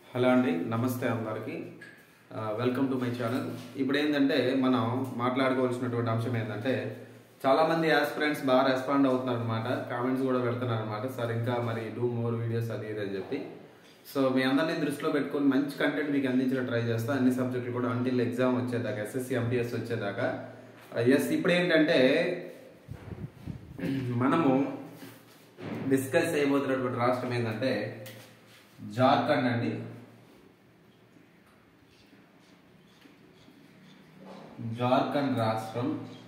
Hello అండి నమస్తే అందరికి వెల్కమ్ టు మై ఛానల్ ఇప్పుడు ఏంటంటే మనం మాట్లాడుకోవాల్సినటువంటి అంశం ఏంటంటే చాలా మంది ఆస్పిరెంట్స్ బాగా రెస్పాండ్ అవుతున్నారు అనమాట కామెంట్స్ కూడా పెడుతున్నారు అనమాట సార్ ఇంకా మరి డూ మోర్ వీడియోస్ అది ఇది అని చెప్పి సో మీ అందరినీ దృష్టిలో పెట్టుకొని మంచి కంటెంట్ మీకు అందించడం ట్రై చేస్తా అన్ని సబ్జెక్టులు కూడా అంటిల్ ఎగ్జామ్ వచ్చేదాకా ఎస్ఎస్సి ఎంపీఎస్ వచ్చేదాకా ఎస్ ఇప్పుడు ఏంటంటే మనము డిస్కస్ చేయబోతున్నటువంటి రాష్ట్రం ఏంటంటే జార్ఖండ్ అండి జార్ఖండ్ రాష్ట్రం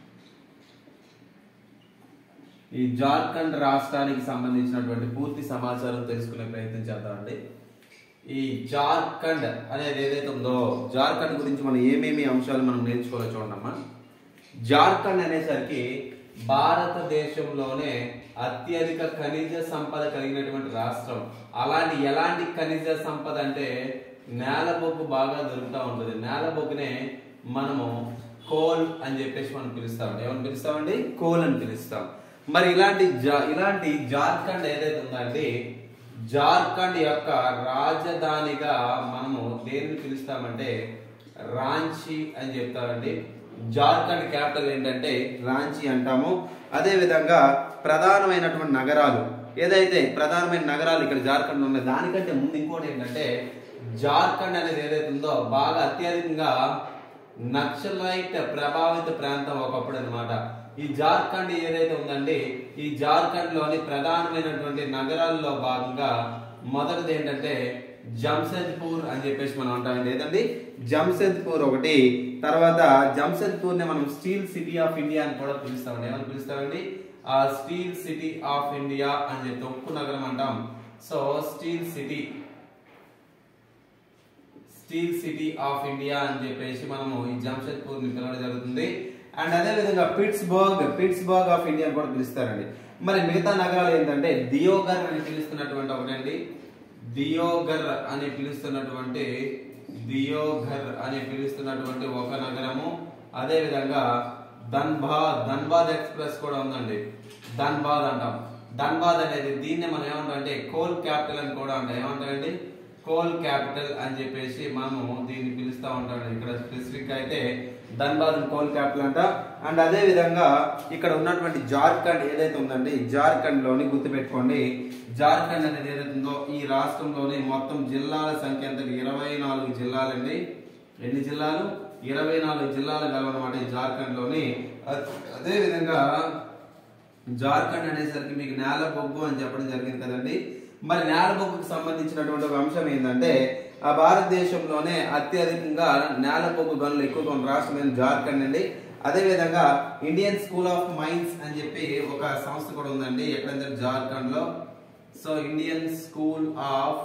ఈ జార్ఖండ్ రాష్ట్రానికి సంబంధించినటువంటి పూర్తి సమాచారం తెలుసుకునే ప్రయత్నం చేద్దామండి ఈ జార్ఖండ్ అనేది ఏదైతే ఉందో జార్ఖండ్ గురించి మనం ఏమేమి అంశాలు మనం నేర్చుకోవాలో చూడమ్మా జార్ఖండ్ అనేసరికి భారతదేశంలోనే అత్యధిక ఖనిజ సంపద కలిగినటువంటి రాష్ట్రం అలాంటి ఎలాంటి ఖనిజ సంపద అంటే నేల బొగ్గు బాగా దొరుకుతూ ఉంటుంది నేల బొగ్గునే మనము కోల్ అని చెప్పేసి మనం పిలుస్తాం ఏమని పిలుస్తామండి కోల్ అని పిలుస్తాం మరి ఇలాంటి జా- ఇలాంటి జార్ఖండ్ ఏదైతే ఉందండి జార్ఖండ్ యొక్క రాజధానిగా మనము దేనిని పిలుస్తామంటే రాంచీ అని చెప్తారండి జార్ఖండ్ క్యాపిటల్ ఏంటంటే రాంచీ అంటాము అదే విధంగా ప్రధానమైనటువంటి నగరాలు ఏదైతే ప్రధానమైన నగరాలు ఇక్కడ జార్ఖండ్ ఉన్నాయి దానికంటే ముందు ఇంకోటి ఏంటంటే జార్ఖండ్ అనేది ఏదైతే ఉందో బాగా అత్యధికంగా నక్సలైట్ ప్రభావిత ప్రాంతం ఒకప్పుడు అన్నమాట ఈ జార్ఖండ్ ఏదైతే ఉందండి ఈ జార్ఖండ్ లోని ప్రధానమైనటువంటి నగరాల్లో భాగంగా మొదటిది ఏంటంటే జంషెద్పూర్ అని చెప్పేసి మనం అంటామండి ఏదండి జంషెద్పూర్ ఒకటి తర్వాత జంషెద్పూర్ ని మనం స్టీల్ సిటీ ఆఫ్ ఇండియా అని కూడా పిలుస్తామండి ఏమని పిలుస్తామండి ఆ స్టీల్ సిటీ ఆఫ్ ఇండియా అని చెప్పి ఉక్కు నగరం అంటాం so steel city steel city of India అని చెప్పేసి మనము ఈ జంషెద్పూర్ ని పిలవడం జరుగుతుంది అండ్ అదే విధంగా పిట్స్బర్గ్ పిట్స్బర్గ్ ఆఫ్ ఇండియా అని కూడా పిలుస్తారండి మరి మిగతా నగరాలు ఏంటంటే దియోగర్ అని పిలుస్తున్నటువంటి ఒకటండి దియోగర్ అని పిలుస్తున్నటువంటి దియోఘర్ అని పిలుస్తున్నటువంటి ఒక నగరము అదే విధంగా ధన్బాద్ ధన్బాద్ ఎక్స్ప్రెస్ కూడా ఉందండి ధన్బాద్ అంటాం ధన్బాద్ అనేది దీన్ని మనం ఏమంటాం అంటే కోల్ క్యాపిటల్ అని కూడా అంటాం ఏమంటారండి కోల్ క్యాపిటల్ అని చెప్పేసి మనము దీన్ని పిలుస్తా ఉంటాం ఇక్కడ స్పెసిఫిక్ గా అయితే ధన్బాద్ కోల్ క్యాపిటల్ అంట అండ్ అదే విధంగా ఇక్కడ ఉన్నటువంటి జార్ఖండ్ ఏదైతే ఉందండి జార్ఖండ్ లోని గుర్తుపెట్టుకోండి జార్ఖండ్ అనేది ఏదైతే ఉందో ఈ రాష్ట్రంలోని మొత్తం జిల్లాల సంఖ్య ఎంత ఇరవై నాలుగు జిల్లాలండి ఎన్ని జిల్లాలు ఇరవై నాలుగు జిల్లాలు కలవనమాట ఈ జార్ఖండ్ లోని అదే విధంగా జార్ఖండ్ అనేసరికి మీకు నేల బొగ్గు అని చెప్పడం జరిగింది కదండి మరి నేల బొగ్గుకు సంబంధించినటువంటి ఒక అంశం ఏంటంటే ఆ భారతదేశంలోనే అత్యధికంగా నేల బొగ్గు గనులు ఎక్కువగా ఉన్న రాష్ట్రం ఏంటి? జార్ఖండ్ అండి అదే విధంగా ఇండియన్ స్కూల్ ఆఫ్ మైన్స్ అని చెప్పి ఒక సంస్థ కూడా ఉందండి ఎక్కడంటే జార్ఖండ్ లో so Indian school of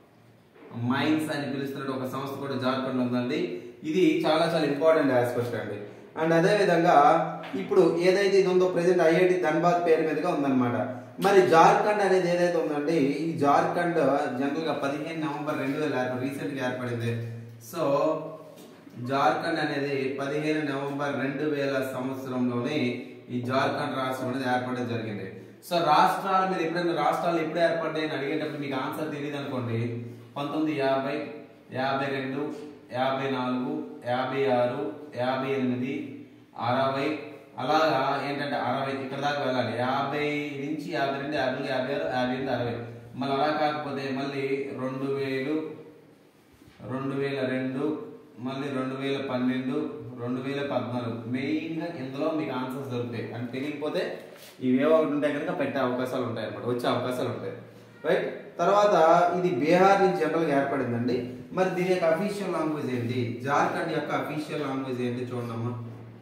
mines అని పిలుస్తున్న ఒక సంస్థ కూడా జార్ఖండ్ లో ఉందండి ఇది చాలా చాలా ఇంపార్టెంట్ ఆస్పెక్ట్ అండి అండ్ అదే విధంగా ఇప్పుడు ఏదైతే ఇది ఉందో ప్రెసెంట్ ఐఐటి ధన్బాద్ పేరు మీదుగా ఉందన్నమాట మరి జార్ఖండ్ అనేది ఏదైతే ఉందండి ఈ జార్ఖండ్ జనరల్ గా పదిహేను నవంబర్ రెండు వేల రీసెంట్ గా ఏర్పడింది సో జార్ఖండ్ అనేది పదిహేను నవంబర్ రెండు వేల సంవత్సరంలోనే ఈ జార్ఖండ్ రాష్ట్రం అనేది ఏర్పడడం జరిగింది సో రాష్ట్రాలు మీరు ఎప్పుడైనా రాష్ట్రాలు ఎప్పుడు ఏర్పడ్డాయి అని అడిగేటప్పుడు మీకు ఆన్సర్ తెలియదు అనుకోండి పంతొమ్మిది యాభై యాభై రెండు యాభై నాలుగు యాభై ఆరు యాభై ఎనిమిది అరవై అలాగా ఏంటంటే అరవై ఇక్కడ దాకా వెళ్ళాలి యాభై నుంచి యాభై రెండు యాభై యాభై ఆరు యాభై ఎనిమిది అరవై మళ్ళీ అలా కాకపోతే మళ్ళీ రెండు వేలు రెండు వేల రెండు మళ్ళీ రెండు వేల పన్నెండు రెండు వేల పద్నాలుగు మెయిన్గా ఇందులో మీకు ఆన్సర్స్ దొరుకుతాయి అంటే తెలియకపోతే ఇవేవో ఒకటి ఉంటే కనుక పెట్టే అవకాశాలు ఉంటాయి అన్నమాట వచ్చే అవకాశాలు ఉంటాయి రైట్ తర్వాత ఇది బీహార్ నుంచి జనరల్గా ఏర్పడిందండి మరి దీని యొక్క అఫీషియల్ లాంగ్వేజ్ ఏంటి జార్ఖండ్ యొక్క అఫీషియల్ లాంగ్వేజ్ ఏంటి చూడమ్మా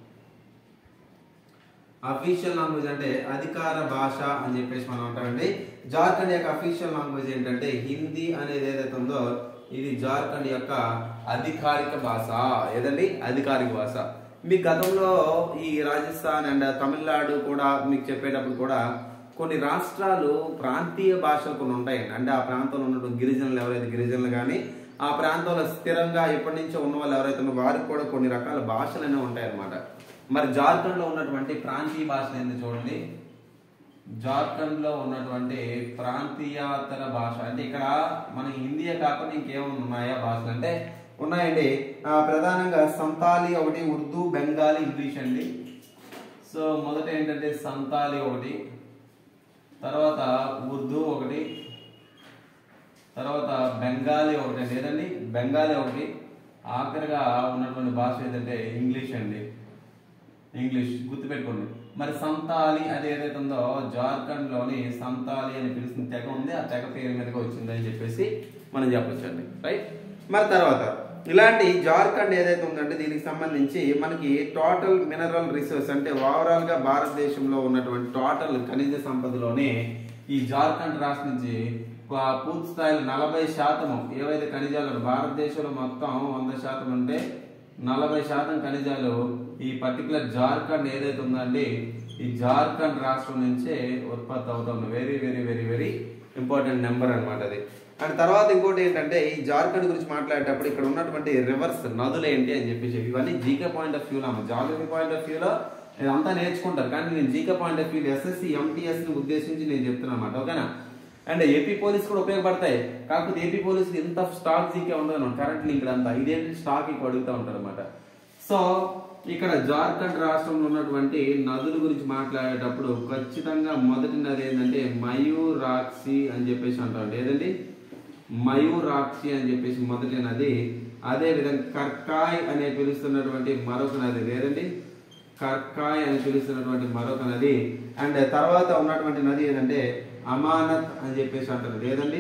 అఫీషియల్ లాంగ్వేజ్ అంటే అధికార భాష అని చెప్పేసి మనం అంటామండి జార్ఖండ్ యొక్క అఫీషియల్ లాంగ్వేజ్ ఏంటంటే హిందీ అనేది ఏదైతే ఉందో ఇది జార్ఖండ్ యొక్క అధికారిక భాష ఏదండి అధికారిక భాష మీ గతంలో ఈ రాజస్థాన్ అండ్ తమిళనాడు కూడా మీకు చెప్పేటప్పుడు కూడా కొన్ని రాష్ట్రాలు ప్రాంతీయ భాషలు కొన్ని ఉంటాయండి అంటే ఆ ప్రాంతంలో ఉన్నటువంటి గిరిజనులు ఎవరైతే గిరిజనులు కానీ ఆ ప్రాంతంలో స్థిరంగా ఎప్పటి నుంచో ఉన్న వాళ్ళు ఎవరైతే ఉన్నారో వారికి కూడా కొన్ని రకాల భాషలు అనేవి ఉంటాయి అన్నమాట మరి జార్ఖండ్ లో ఉన్నటువంటి ప్రాంతీయ భాషలు ఏంది చూడండి జార్ఖండ్ లో ఉన్నటువంటి ప్రాంతీయాతర భాష అంటే ఇక్కడ మన హిందీయే కాకుండా ఇంకేమైనా ఉన్నాయా భాషలు అంటే ఉన్నాయండి ఆ, ప్రధానంగా సంతాలి ఒకటి ఉర్దూ బెంగాలీ ఇంగ్లీష్ అండి సో మొదట ఏంటంటే సంతాలి ఒకటి తర్వాత ఉర్దూ ఒకటి తర్వాత బెంగాలీ ఒకటి అండి ఏదండి బెంగాలీ ఒకటి ఆఖరిగా ఉన్నటువంటి భాష ఏంటంటే ఇంగ్లీష్ అండి ఇంగ్లీష్ గుర్తుపెట్టుకోండి మరి సంతాలి అది ఏదైతే ఉందో జార్ఖండ్ లోని సంతాలి అని పిలుస్తున్న తెగ ఉంది ఆ తెగ పేరు మీదకి వచ్చింది అని చెప్పేసి మనం చెప్పొచ్చండి రైట్ మరి తర్వాత ఇలాంటి జార్ఖండ్ ఏదైతే ఉందంటే దీనికి సంబంధించి మనకి టోటల్ మినరల్ రిసోర్స్ అంటే ఓవరాల్ గా భారతదేశంలో ఉన్నటువంటి టోటల్ ఖనిజ సంపదలోనే ఈ జార్ఖండ్ రాష్ట్రం నుంచి ప- పూర్తి స్థాయిలో నలభై శాతం ఏవైతే ఖనిజాలు భారతదేశంలో మొత్తం వంద శాతం ఉంటే నలభై శాతం ఖనిజాలు ఈ పర్టికులర్ జార్ఖండ్ ఏదైతే ఉందండి ఈ జార్ఖండ్ రాష్ట్రం నుంచే ఉత్పత్తి అవుతుంది very very very very important number అన్నమాట అది అండ్ తర్వాత ఇంకోటి ఏంటంటే ఈ జార్ఖండ్ గురించి మాట్లాడేటప్పుడు ఇక్కడ ఉన్నటువంటి రివర్స్ నదులు ఏంటి అని చెప్పేసి ఇవన్నీ జీకే పాయింట్ ఆఫ్ వ్యూలో జాగ్రఫీ పాయింట్ ఆఫ్ వ్యూలో ఇదంతా నేర్చుకుంటారు కానీ నేను GK point of view SSC MTS ని ఉద్దేశించి నేను చెప్తున్నా అన్నమాట ఓకేనా అండ్ ఏపీ పోలీస్ కూడా ఉపయోగపడతాయి కాకపోతే ఏపీ పోలీస్ ఎంత స్టాక్ జీకే ఉండదు కరెంట్ లింక్ అంతా ఇదేంటి స్టాక్ ఎక్కువ అడుగుతూ ఉంటారు అనమాట సో ఇక్కడ జార్ఖండ్ రాష్ట్రంలో ఉన్నటువంటి నదుల గురించి మాట్లాడేటప్పుడు ఖచ్చితంగా మొదటి నది ఏంటంటే మయూరాక్షి అని చెప్పేసి అంటారు ఏదండి మయూరాక్షి అని చెప్పేసి మొదటి నది అదే విధంగా కర్కాయ్ అనే పిలుస్తున్నటువంటి మరొక నది లేదండి కర్కాయ్ అని పిలుస్తున్నటువంటి మరొక నది అండ్ తర్వాత ఉన్నటువంటి నది ఏదంటే అమానత్ అని చెప్పేసి అంటారు లేదండి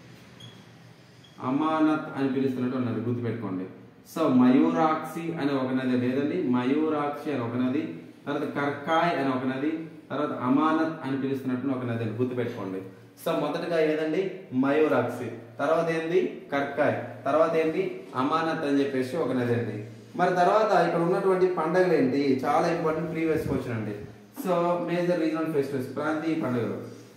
అమానత్ అని పిలుస్తున్నటువంటి నది గుర్తుపెట్టుకోండి సో మయూరాక్షి అనే ఒక నది లేదండి మయూరాక్షి అని ఒక నది తర్వాత కర్కాయ్ అని ఒక నది తర్వాత అమానత్ అని పిలుస్తున్నట్టు ఒక నది అని గుర్తుపెట్టుకోండి సో మొదటగా ఏదండి మయూరాక్షి తర్వాత ఏంది కర్కాయ్ తర్వాత ఏంటి అమానత్ అని చెప్పేసి ఒక నది అండి మరి తర్వాత ఇక్కడ ఉన్నటువంటి పండుగలు ఏంటి చాలా ఇంపార్టెంట్ ప్రీవియస్ క్వశ్చన్ అండి సో మేజర్ రీజనల్ ఫెస్టివల్స్ ప్రాంతీయ పండుగలు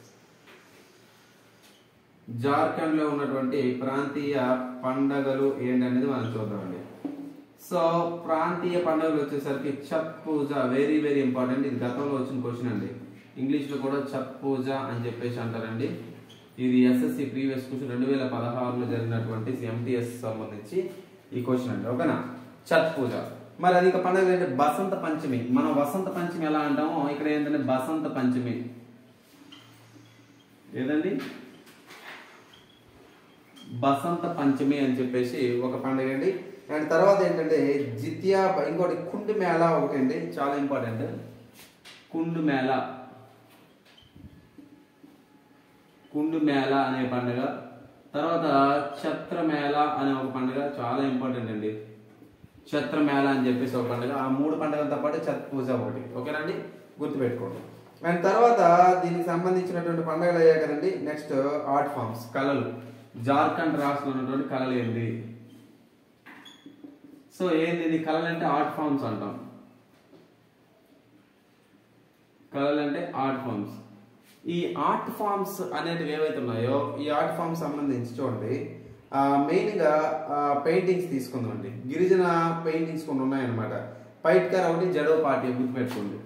జార్ఖండ్ లో ఉన్నటువంటి ప్రాంతీయ పండగలు ఏంటనేది మనం చూద్దామండి సో ప్రాంతీయ పండుగలు వచ్చేసరికి Chhath Puja very very important ఇది గతంలో వచ్చిన క్వశ్చన్ అండి ఇంగ్లీష్ లో కూడా ఛత్ పూజ అని చెప్పేసి అంటారండి ఇది ఎస్ఎస్సి ప్రీవియస్ క్వశ్చన్ రెండు వేల పదహారులో జరిగినటువంటి ఎంటీఎస్ సంబంధించి ఈ క్వశ్చన్ అండి ఓకేనా ఛత్ పూజ మరి అది ఇక పండుగ ఏంటంటే బసంత పంచమి మనం వసంత పంచమి ఎలా అంటామో ఇక్కడ ఏంటంటే బసంత పంచమి ఏదండి బసంత పంచమి అని చెప్పేసి ఒక పండుగ అండి అండ్ తర్వాత ఏంటంటే జిత్యా ఇంకోటి కుండు మేళ ఒకటి అండి చాలా ఇంపార్టెంట్ కుండు మేళ కుండు మేళ అనే పండుగ తర్వాత ఛత్ర మేళ అనే ఒక పండుగ చాలా ఇంపార్టెంట్ అండి ఛత్ర మేళ అని చెప్పేసి ఒక పండుగ ఆ మూడు పండుగలతో పాటు ఛత్ పూజ ఒకటి ఓకేనండి గుర్తుపెట్టుకోండి అండ్ తర్వాత దీనికి సంబంధించినటువంటి పండుగలు అయ్యాయి కదండి నెక్స్ట్ ఆర్ట్ ఫామ్స్ కళలు జార్ఖండ్ రాష్ట్రంలో ఉన్నటువంటి కళలు ఏంటి సో ఏంది ఇది కళలు అంటే ఆర్ట్ ఫామ్స్ అంటాం కళలు అంటే ఆర్ట్ ఫామ్స్ ఈ ఆర్ట్ ఫామ్స్ అనేటివి ఏవైతే ఉన్నాయో ఈ ఆర్ట్ ఫామ్స్ సంబంధించి చూడండి మెయిన్ గా పెయింటింగ్స్ తీసుకుందామండి గిరిజన పెయింటింగ్స్ కొన్ని ఉన్నాయన్నమాట పైట్కర్ ఒకటి జడో పార్టీ గుర్తుపెట్టుకోండి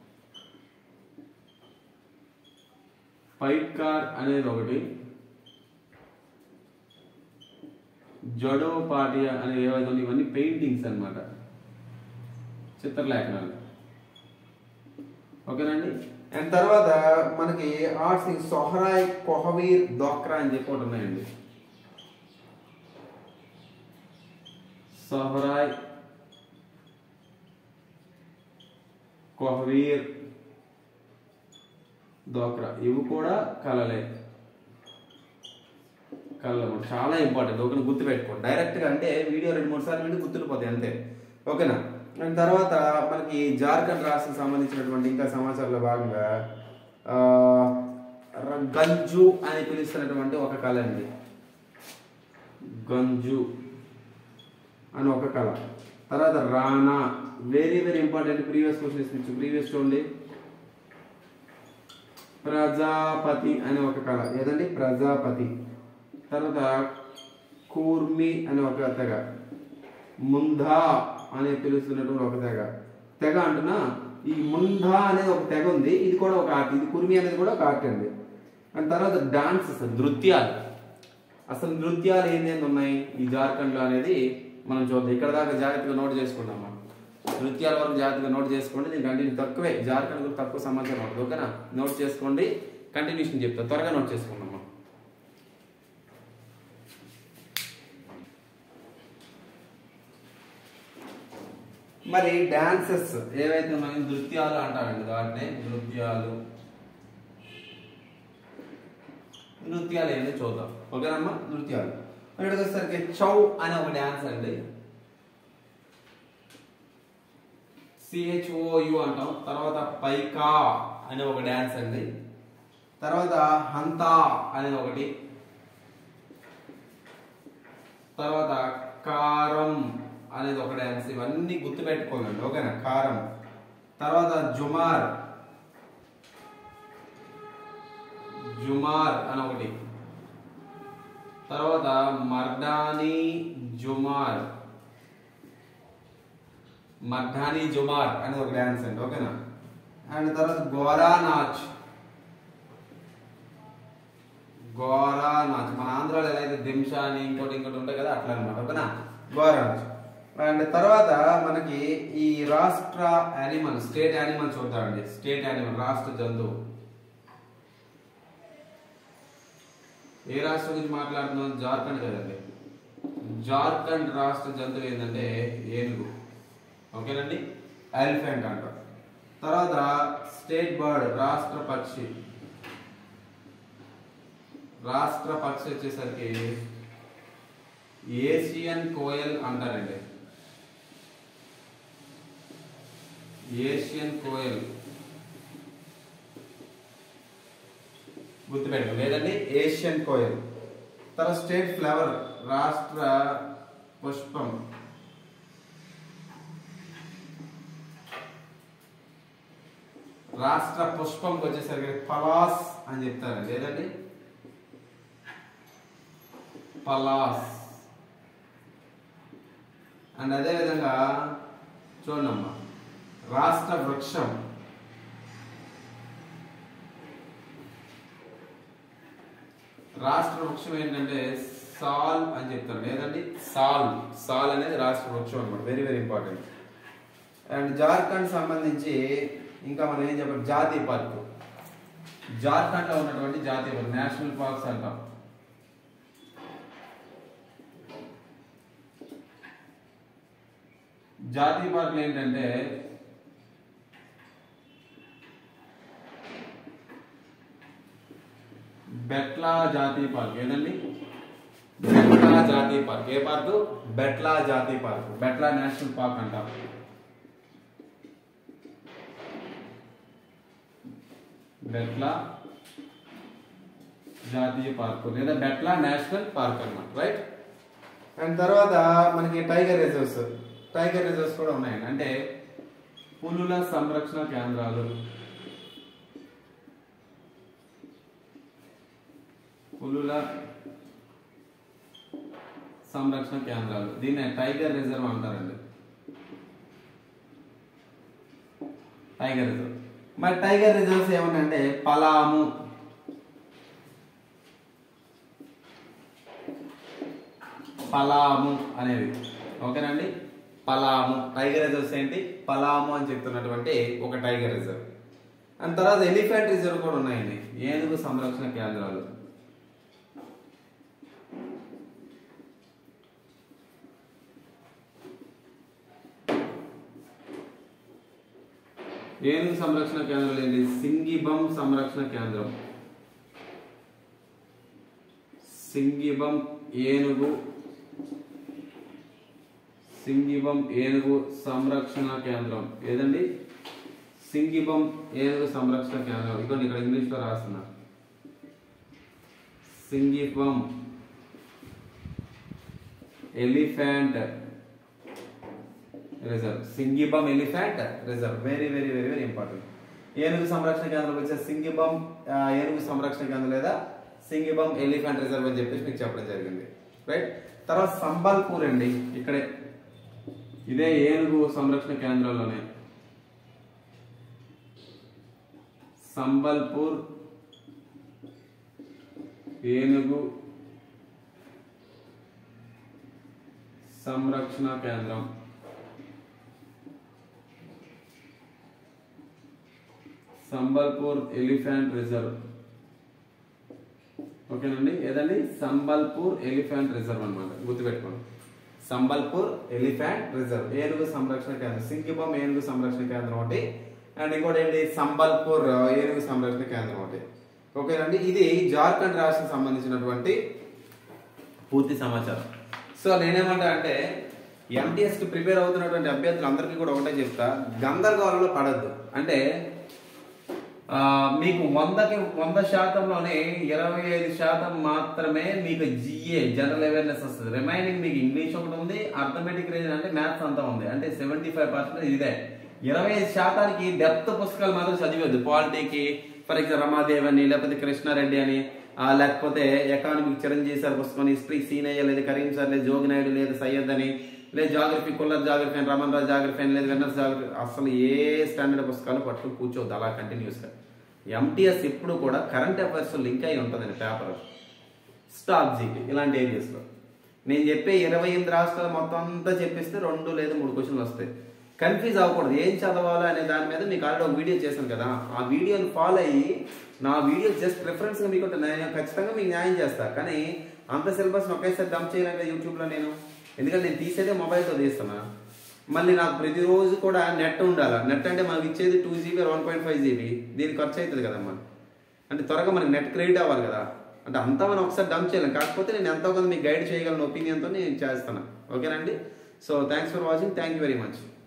పైట్కార్ అనేది ఒకటి జడో పాటియా అనే ఏవైతే ఉన్నాయో ఇవన్నీ పెయింటింగ్స్ అన్నమాట చిత్రలేఖనాలు ఓకేనండి అండ్ తర్వాత మనకి ఆర్ట్స్ సొహరాయ్ కొహవీర్ దోక్రా అని చెప్పి ఒకటి ఉన్నాయండి సొహరాయ్ కొహవీర్ దోక్రా ఇవి కూడా కళలే కళ్ళము చాలా ఇంపార్టెంట్ ఓకేనా గుర్తుపెట్టుకోండి డైరెక్ట్ గా అంటే వీడియో రెండు మూడు సార్లు వింటే గుర్తుండిపోతాయి అంతే ఓకేనా అండ్ తర్వాత మనకి జార్ఖండ్ రాష్ట్రం సంబంధించినటువంటి ఇంకా సమాచారంలో భాగంగా ఆ, ర- గంజు అని పిలుస్తున్నటువంటి ఒక కళ అండి గంజు అని ఒక కళ తర్వాత రాణా very very important previous question ఇచ్చు ప్రీవియస్ చూడండి ప్రజాపతి అనే ఒక కళ ఏదండి ప్రజాపతి తర్వాత కూర్మి అనే ఒక తెగ ముందా అని పిలుస్తున్నటువంటి ఒక తెగ తెగ అంటున్నా ఈ ముండా అనేది ఒక తెగ ఉంది ఇది కూడా ఒక ఆర్ట్ ఇది కుర్మి అనేది కూడా ఒక ఆర్ట్ అండి అండ్ తర్వాత డాన్సెస్ నృత్యాలు అసలు నృత్యాలు ఏంటేంటి ఉన్నాయి ఈ జార్ఖండ్ లో అనేది మనం చూద్దాం ఇక్కడ దాకా జాగ్రత్తగా నోట్ చేసుకున్నాం మనం నృత్యాల వరకు జాగ్రత్తగా నోట్ చేసుకోండి నేను కంటిన్యూ తక్కువే జార్ఖండ్ గురించి తక్కువ సమాచారం ఉంటుంది ఓకేనా నోట్ చేసుకోండి కంటిన్యూషన్ చెప్తా త్వరగా నోట్ చేసుకుందాం మనం. మరి డాన్సెస్ ఏవైతే ఉన్నాయి నృత్యాలు అంటారండి వాటిని నృత్యాలు నృత్యాలు ఏంటో చూద్దాం ఓకేనమ్మా నృత్యాలు ఇక్కడికి వచ్చేసరికి చౌ అనే ఒక డాన్స్ అండి సిహెచ్ఓయు అంటాం తర్వాత పైకా అనే ఒక డాన్స్ అండి తర్వాత హంతా అనేది ఒకటి తర్వాత కారం అనేది ఒక డాన్స్ ఇవన్నీ గుర్తుపెట్టుకోవాలండి ఓకేనా కారం తర్వాత జుమార్ జుమార్ అని ఒకటి తర్వాత మర్దానీ జుమార్ మర్దానీ జుమార్ అనేది ఒక డాన్స్ అండి ఓకేనా అండ్ తర్వాత గోరా నాచ్ గోరా నాచ్ మన ఆంధ్రాలో ఎలా అయితే దింషా అని ఇంకోటి ఇంకోటి ఉంటాయి కదా అట్లా అనమాట ఓకేనా గోరా నాచ్ అండ్ తర్వాత మనకి ఈ రాష్ట్ర యానిమల్ స్టేట్ యానిమల్ చూద్దామండి స్టేట్ యానిమల్ రాష్ట్ర జంతువు ఏ రాష్ట్రం గురించి మాట్లాడుతున్నాం జార్ఖండ్ కదండి జార్ఖండ్ రాష్ట్ర జంతువు ఏంటంటే ఏనుగు ఓకేనండి ఎలిఫెంట్ అంటారు తర్వాత స్టేట్ బర్డ్ రాష్ట్ర పక్షి రాష్ట్ర పక్షి వచ్చేసరికి ఏషియన్ కోయల్ అంటారండి ఏషియన్ కోయల్ గుర్తుపెట్టు లేదండి ఏషియన్ కోయల్ తర్వాత స్టేట్ ఫ్లవర్ రాష్ట్ర పుష్పం రాష్ట్ర పుష్పంకి వచ్చేసరికి పలాస్ అని చెప్తారండి లేదండి పలాస్ అండ్ అదే విధంగా చూడమ్మా రాష్ట్ర వృక్షం రాష్ట్ర వృక్షం ఏంటంటే సాల్ అని చెప్తారు లేదండి సాల్ సాల్ అనేది రాష్ట్ర వృక్షం అనమాట very very important and Jharkhand సంబంధించి ఇంకా మనం ఏం చెప్పాలి జాతీయ పార్క్ జార్ఖండ్ లో ఉన్నటువంటి జాతీయ పార్క్ నేషనల్ పార్క్స్ అంటాం జాతీయ పార్కులు ఏంటంటే బెట్లా జాతీయ పార్క్ ఏదండి బెట్లా జాతీయ పార్క్ ఏ పార్క్ బెట్లా జాతీయ పార్క్ బెట్లా నేషనల్ పార్క్ అంటాం బెట్లా జాతీయ పార్క్ లేదా బెట్లా నేషనల్ పార్క్ అన్నమాట రైట్ అండ్ తర్వాత మనకి టైగర్ రిజర్వ్స్ టైగర్ రిజర్వ్స్ కూడా ఉన్నాయండి అంటే పులుల సంరక్షణ కేంద్రాలు పులుల సంరక్షణ కేంద్రాలు దీన్ని టైగర్ రిజర్వ్ అంటారండి టైగర్ రిజర్వ్ మరి టైగర్ రిజర్వ్స్ ఏమన్నాయంటే పలాము పలాము అనేవి ఓకేనండి పలాము టైగర్ రిజర్వ్స్ ఏంటి పలాము అని చెప్తున్నటువంటి ఒక టైగర్ రిజర్వ్ అండ్ తర్వాత ఎలిఫెంట్ రిజర్వ్ కూడా ఉన్నాయండి ఏనుగు సంరక్షణ కేంద్రాలు ఏనుగు సంరక్షణ కేంద్రాలు ఏంటి సింగిబం సంరక్షణ కేంద్రం సింగిబం ఏనుగు సింగిబం ఏనుగు సంరక్షణ కేంద్రం ఏదండి సింగిబం ఏనుగు సంరక్షణ కేంద్రం ఇదిగోండి ఇక్కడ ఇంగ్లీష్ లో రాస్తున్నా సింగిబం elephant reserve సింగిబం elephant reserve very very very very important ఏనుగు సంరక్షణ కేంద్రం వచ్చే సింగిబం ఆ, ఏనుగు సంరక్షణ కేంద్రం లేదా సింగిబం ఎలిఫెంట్ రిజర్వ్ అని చెప్పేసి మీకు చెప్పడం జరిగింది రైట్ తర్వాత సంబల్పూర్ అండి ఇక్కడే ఇదే ఏనుగు సంరక్షణ కేంద్రంలోనే సంబల్పూర్ ఏనుగు సంరక్షణ కేంద్రం సంబల్పూర్ ఎలిఫెంట్ రిజర్వ్ ఓకేనండి ఏదండి సంబల్పూర్ ఎలిఫెంట్ రిజర్వ్ అన్నమాట గుర్తుపెట్టుకోండి సంబల్పూర్ ఎలిఫెంట్ రిజర్వ్ ఏనుగు సంరక్షణ కేంద్రం సింగిబం ఏనుగు సంరక్షణ కేంద్రం ఒకటి అండ్ ఇంకోటి ఏంటి సంబల్పూర్ ఆ, ఏనుగు సంరక్షణ కేంద్రం ఒకటి ఓకేనండి ఇది జార్ఖండ్ రాష్ట్రం సంబంధించినటువంటి పూర్తి సమాచారం సో నేనేమంటా అంటే ఎంటీఎస్ కి ప్రిపేర్ అవుతున్నటువంటి అభ్యర్థులందరికీ కూడా ఒకటే చెప్తా గందరగోళంలో పడద్దు అంటే ఆ, మీకు వందకి వంద శాతంలోనే ఇరవై ఐదు శాతం మాత్రమే మీకు జిఏ జనరల్ అవేర్నెస్ వస్తుంది రిమైనింగ్ మీకు ఇంగ్లీష్ ఒకటి ఉంది అర్థమెటిక్ రీజన్ అంటే మ్యాథ్స్ అంతా ఉంది అంటే సెవెంటీ ఫైవ్ పర్సెంట్ ఇదే ఇరవై ఐదు శాతానికి డెప్త్ పుస్తకాలు మాత్రం చదివద్దు పాలిటీకి ఫర్ ఎగ్జాంపుల్ రమాదేవ్ అని లేకపోతే కృష్ణారెడ్డి అని ఆ, లేకపోతే ఎకానమిక్ చిరంజీవి సార్ పుస్తకం హిస్టరీ సీనయ్య లేదు కరీం సార్ లేదు జోగి నాయుడు లేదు సయ్యద్ అని లేదు జాగ్రఫీ కుల్లర్ జాగ్రఫీ అని రమణ్ రాజ్ జాగ్రఫీ అని లేదు వెన్నర్ జాగ్రఫీ అసలు ఏ స్టాండర్డ్ పుస్తకాలు పట్టుకుని కూర్చోవద్దు అలా కంటిన్యూస్గా ఎంటీఎస్ ఎప్పుడు కూడా కరెంట్ అఫైర్స్ లింక్ అయి ఉంటుందండి పేపర్ స్టాక్ జీపీ ఇలాంటి ఏరియాస్లో నేను చెప్పే ఇరవై ఎనిమిది రాష్ట్రాలు మొత్తం అంతా చెప్పిస్తే రెండు లేదా మూడు క్వశ్చన్లు వస్తాయి కన్ఫ్యూజ్ అవ్వకూడదు ఏం చదవాలో అనే దాని మీద మీకు ఆల్రెడీ ఒక వీడియో చేశాను కదా ఆ వీడియోని ఫాలో అయ్యి నా వీడియో జస్ట్ గా మీకు ఉంటే నేను ఖచ్చితంగా మీకు న్యాయం చేస్తా కానీ అంత సిలబస్ ఒకేసారి డంప్ చేయలేక యూట్యూబ్లో నేను ఎందుకంటే నేను తీసేదే మొబైల్తో తీస్తున్నా మళ్ళీ నాకు ప్రతిరోజు కూడా నెట్ ఉండాలి నెట్ అంటే మనకి ఇచ్చేది two GB one point five GB దీనికి ఖర్చు అవుతుంది కదమ్మా అంటే త్వరగా మనకి నెట్ క్రెడిట్ అవ్వాలి కదా అంటే అంతా మనం ఒకసారి డంప్ చేయలేం కాకపోతే నేను ఎంతో కొంత మీకు గైడ్ చేయగలను ఒపీనియన్తో నేను చేస్తాను ఓకేనండి so thanks for watching thank you very much